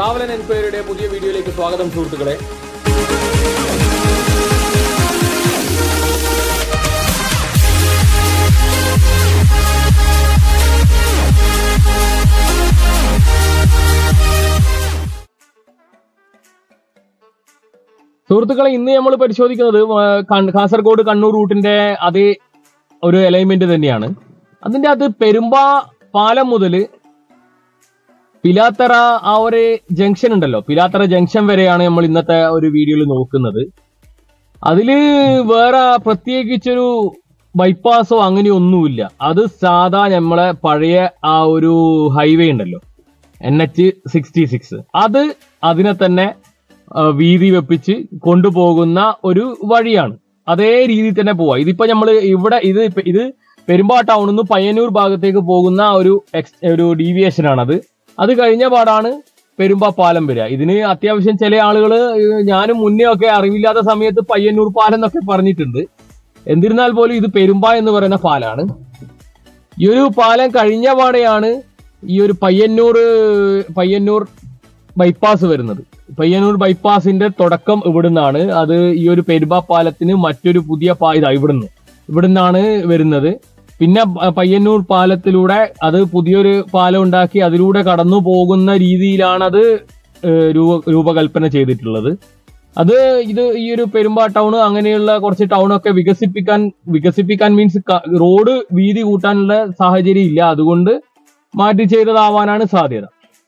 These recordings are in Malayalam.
ട്രാവൽ ആൻഡ് എൻക്വയറിയുടെ പുതിയ വീഡിയോയിലേക്ക് സ്വാഗതം സുഹൃത്തുക്കളെ സുഹൃത്തുക്കളെ ഇന്ന് നമ്മൾ പരിശോധിക്കുന്നത് ആ, കൺ- കാസർഗോഡ് കണ്ണൂർ റൂട്ടിന്റെ അതേ ഒരു അലൈൻമെന്റ് തന്നെയാണ് അതിന്റെ അത് പെരുമ്പാ പാലം മുതൽ പിലാത്തറ ആ ഒരു ജംഗ്ഷൻ ഉണ്ടല്ലോ പിലാത്തറ ജംഗ്ഷൻ വരെയാണ് നമ്മൾ ഇന്നത്തെ ഒരു വീഡിയോയിൽ നോക്കുന്നത് അതില് വേറെ പ്രത്യേകിച്ചൊരു ബൈപ്പാസോ അങ്ങനെയൊന്നുമില്ല അത് സാധാ നമ്മളെ പഴയ ആ ഒരു ഹൈവേ ഉണ്ടല്ലോ എൻ എച്ച് സിക്സ്റ്റി സിക്സ് അത് അതിനെ തന്നെ ആ, വീതി വെപ്പിച്ച് കൊണ്ടുപോകുന്ന ഒരു വഴിയാണ് അതേ രീതിയിൽ തന്നെ പോവാ ഇതിപ്പോ നമ്മൾ ഇവിടെ ഇത് ഇപ്പ- ഇത് പെരുമ്പാ ടൗണിൽ നിന്ന് പയ്യന്നൂർ ഭാഗത്തേക്ക് പോകുന്ന ഒരു എക്സ് ഒരു ഡീവിയേഷൻ ആണത് അത് കഴിഞ്ഞ പാടാണ് പെരുമ്പാ പാലം വരിക ഇതിന് അത്യാവശ്യം ചില ആളുകൾ ഞാനും മുന്നേ ഒക്കെ അറിവില്ലാത്ത സമയത്ത് പയ്യന്നൂർ പാലം എന്നൊക്കെ പറഞ്ഞിട്ടുണ്ട് എന്നിരുന്നാൽ പോലും ഇത് പെരുമ്പ എന്ന് പറയുന്ന പാലാണ് ഈ ഒരു പാലം കഴിഞ്ഞ പാടെയാണ് ഈ ഒരു പയ്യന്നൂർ പയ്യന്നൂർ ബൈപ്പാസ് വരുന്നത് പയ്യന്നൂർ ബൈപ്പാസിന്റെ തുടക്കം ഇവിടുന്നാണ് അത് ഈ ഒരു പെരുമ്പ പാലത്തിന് മറ്റൊരു പുതിയ പാ ഇതാ ഇവിടുന്ന് ഇവിടുന്നാണ് വരുന്നത് പിന്നെ പ- പയ്യന്നൂർ പാലത്തിലൂടെ അത് പുതിയൊരു പാലം ഉണ്ടാക്കി അതിലൂടെ കടന്നു പോകുന്ന രീതിയിലാണ് അത് ഏഹ്, രൂപ രൂപകൽപ്പന ചെയ്തിട്ടുള്ളത് അത് ഇത് ഈ ഒരു പെരുമ്പാ ടൗൺ അങ്ങനെയുള്ള കുറച്ച് ടൗണൊക്കെ വികസിപ്പിക്കാൻ വികസിപ്പിക്കാൻ മീൻസ് റോഡ് വീതി കൂട്ടാനുള്ള സാഹചര്യം ഇല്ല അതുകൊണ്ട് മാറ്റി ചെയ്തതാവാനാണ് സാധ്യത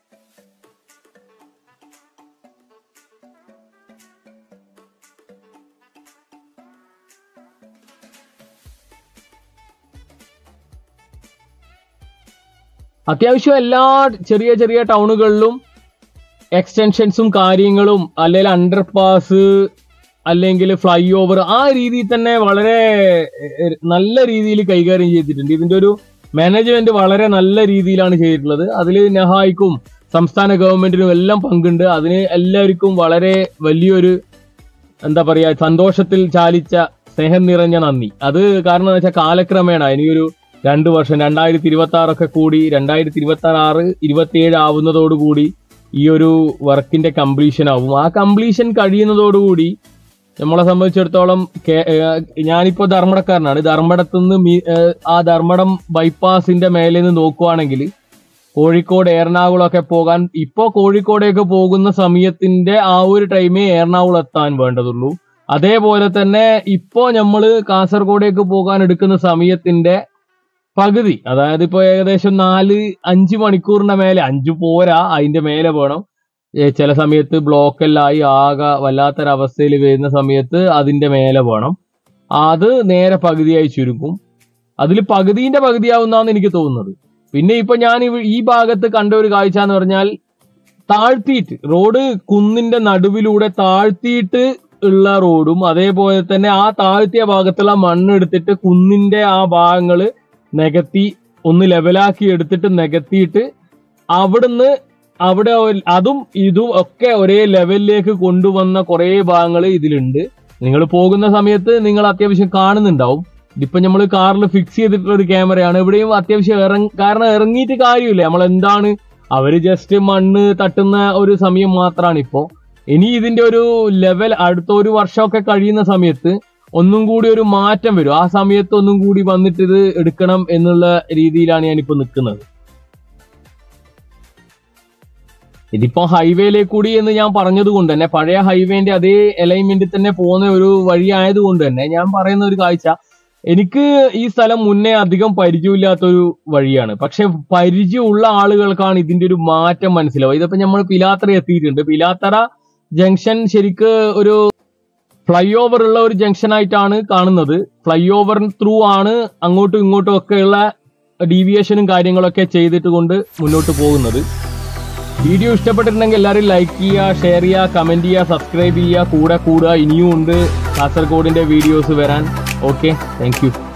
അത്യാവശ്യം എല്ലാ ചെറിയ ചെറിയ ടൗണുകളിലും എക്സ്റ്റൻഷൻസും കാര്യങ്ങളും അല്ലെങ്കിൽ അണ്ടർപാസ് അല്ലെങ്കിൽ ഫ്ലൈ ഓവർ ആ രീതിയിൽ തന്നെ വളരെ എഹ്, നല്ല രീതിയിൽ കൈകാര്യം ചെയ്തിട്ടുണ്ട് ഇതിന്റെ ഒരു മാനേജ്മെന്റ് വളരെ നല്ല രീതിയിലാണ് ചെയ്തിട്ടുള്ളത് അതിൽ നെഹായിക്കും സംസ്ഥാന ഗവൺമെന്റിനും എല്ലാം പങ്കുണ്ട് അതിന് എല്ലാവർക്കും വളരെ വലിയൊരു എന്താ പറയാ സന്തോഷത്തിൽ ചാലിച്ച സ്നേഹം നിറഞ്ഞ നന്ദി അത് കാരണം എന്ന് വെച്ചാൽ കാലക്രമേണ ഇനിയൊരു രണ്ടു വർഷം രണ്ടായിരത്തി ഇരുപത്തി ആറൊക്കെ കൂടി രണ്ടായിരത്തി ഇരുപത്തി ആറ് ഇരുപത്തിയേഴ് ആവുന്നതോടുകൂടി ഈ ഒരു വർക്കിന്റെ കംപ്ലീഷൻ ആവും ആ കംപ്ലീഷൻ കഴിയുന്നതോടുകൂടി നമ്മളെ സംബന്ധിച്ചിടത്തോളം കേ- ഏഹ് ഞാനിപ്പോ ധർമ്മടക്കാരനാണ് ധർമ്മടത്തു നിന്ന് മീ- ഏഹ് ആ ധർമ്മടം ബൈപ്പാസിന്റെ മേലെ നിന്ന് നോക്കുവാണെങ്കിൽ കോഴിക്കോട് എറണാകുളം ഒക്കെ പോകാൻ ഇപ്പോ കോഴിക്കോടേക്ക് പോകുന്ന സമയത്തിന്റെ ആ ഒരു ടൈമേ എറണാകുളം എത്താൻ വേണ്ടതുള്ളൂ അതേപോലെ തന്നെ ഇപ്പോ നമ്മള് കാസർഗോഡേക്ക് പോകാൻ എടുക്കുന്ന സമയത്തിന്റെ പകുതി അതായത് ഇപ്പൊ ഏകദേശം നാല് അഞ്ച് മണിക്കൂറിന്റെ മേലെ അഞ്ചു പോരാ അതിന്റെ മേലെ വേണം ഏ, ചില സമയത്ത് ബ്ലോക്കെല്ലായി ആകെ വല്ലാത്തൊരവസ്ഥയിൽ വരുന്ന സമയത്ത് അതിന്റെ മേലെ വേണം അത് നേരെ പകുതിയായി ചുരുക്കും അതിൽ പകുതിന്റെ പകുതിയാവുന്നാണ് എനിക്ക് തോന്നുന്നത് പിന്നെ ഇപ്പൊ ഞാൻ ഇവ- ഈ ഭാഗത്ത് കണ്ട ഒരു കാഴ്ച എന്ന് പറഞ്ഞാൽ താഴ്ത്തിയിട്ട് റോഡ് കുന്നിന്റെ നടുവിലൂടെ താഴ്ത്തിയിട്ട് ഉള്ള റോഡും അതേപോലെ തന്നെ ആ താഴ്ത്തിയ ഭാഗത്തുള്ള മണ്ണ് എടുത്തിട്ട് കുന്നിന്റെ ആ ഭാഗങ്ങള് നികത്തി ഒന്ന് ലെവലാക്കി എടുത്തിട്ട് നികത്തിയിട്ട് അവിടുന്ന് അവിടെ ഒരു- അതും ഇതും ഒക്കെ ഒരേ ലെവലിലേക്ക് കൊണ്ടുവന്ന കുറെ ഭാഗങ്ങൾ ഇതിലുണ്ട് നിങ്ങൾ പോകുന്ന സമയത്ത് നിങ്ങൾ അത്യാവശ്യം കാണുന്നുണ്ടാവും ഇതിപ്പോ നമ്മൾ കാറിൽ ഫിക്സ് ചെയ്തിട്ടുള്ള ഒരു ക്യാമറയാണ് എവിടെയും അത്യാവശ്യം ഇറങ്ങ കാരണം ഇറങ്ങിയിട്ട് കാര്യമില്ല നമ്മൾ എന്താണ് അവര് ജസ്റ്റ് മണ്ണ് തട്ടുന്ന ഒരു സമയം മാത്രമാണ് ഇപ്പോ ഇനി ഇതിന്റെ ഒരു ലെവൽ അടുത്ത ഒരു വർഷമൊക്കെ കഴിയുന്ന സമയത്ത് ഒന്നും കൂടി ഒരു മാറ്റം വരും ആ സമയത്ത് ഒന്നും കൂടി വന്നിട്ട് ഇത് എടുക്കണം എന്നുള്ള രീതിയിലാണ് ഞാനിപ്പോ നിൽക്കുന്നത് ഇതിപ്പോ ഹൈവേയിലേക്ക് കൂടി എന്ന് ഞാൻ പറഞ്ഞത് കൊണ്ട് തന്നെ പഴയ ഹൈവേന്റെ അതേ അലൈൻമെന്റിൽ തന്നെ പോകുന്ന ഒരു വഴി ആയതുകൊണ്ട് തന്നെ ഞാൻ പറയുന്ന ഒരു കാഴ്ച എനിക്ക് ഈ സ്ഥലം മുന്നേ അധികം പരിചയമില്ലാത്ത ഒരു വഴിയാണ് പക്ഷെ പരിചയമുള്ള ആളുകൾക്കാണ് ഇതിന്റെ ഒരു മാറ്റം മനസ്സിലാവുക ഇതിപ്പോ നമ്മൾ പിലാത്തറ എത്തിയിട്ടുണ്ട് പിലാത്തറ ജംഗ്ഷൻ ശരിക്ക് ഒരു ഫ്ലൈ ഓവർ ഉള്ള ഒരു ജംഗ്ഷൻ ആയിട്ടാണ് കാണുന്നത് ഫ്ലൈ ഓവർ ത്രൂ ആണ് അങ്ങോട്ടും ഇങ്ങോട്ടും ഒക്കെയുള്ള ഡീവിയേഷനും കാര്യങ്ങളൊക്കെ ചെയ്തിട്ട് കൊണ്ട് മുന്നോട്ട് പോകുന്നത് വീഡിയോ ഇഷ്ടപ്പെട്ടിട്ടുണ്ടെങ്കിൽ എല്ലാവരും ലൈക്ക് ചെയ്യുക ഷെയർ ചെയ്യുക കമന്റ് ചെയ്യുക സബ്സ്ക്രൈബ് ചെയ്യുക കൂടെ കൂടുക ഇനിയും ഉണ്ട് കാസർഗോഡിന്റെ വീഡിയോസ് വരാൻ ഓക്കെ താങ്ക് യു